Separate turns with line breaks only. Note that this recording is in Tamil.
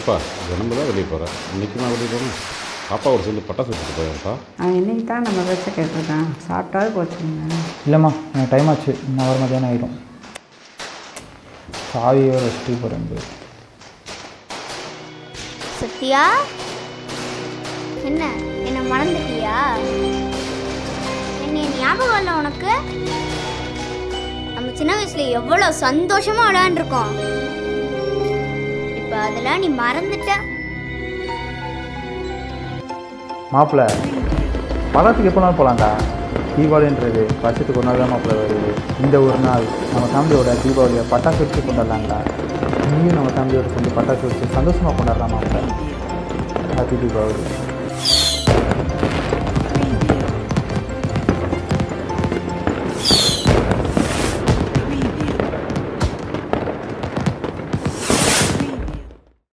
ஏப்பா தினமும் தான் வெளியே போகிறேன் இன்றைக்கி நான் வெளியே போகிறேன் பாப்பாவோட சேர்ந்து பட்டாசு வச்சுட்டு போயிருப்பா
அவன் இன்னைக்கு தான் நம்ம பேச்ச கேட்டிருக்கான் சாப்பிட்டாவது போச்சுங்க
இல்லைம்மா எனக்கு டைம் ஆச்சு இன்னும் வர மதியானம் ஆகிடும் சாவியோட வச்சுட்டு போகிறேன்
சத்யா என்ன என்ன மறந்துட்டியா என்ன ஞாபகம் இல்லை உனக்கு நம்ம சின்ன வயசுல எவ்வளவு சந்தோஷமா விளையாண்டுருக்கோம் இப்ப அதெல்லாம் நீ மறந்துட்ட
மாப்பிள்ளை படத்துக்கு எப்போனாலும் போகலாம்டா தீபாவளின்றது வருஷத்துக்கு ஒரு நாள் தான் மாப்பிள்ளை வருது இந்த ஒரு நாள் நம்ம ஃபேமிலியோட தீபாவளியை பட்டாசு வச்சு கொண்டாடலாம்டா நீயும் நம்ம ஃபேமிலியோட சேர்ந்து பட்டாசு வச்சு சந்தோஷமாக கொண்டாடலாம் மாப்பிள்ளை ஹாப்பி தீபாவளி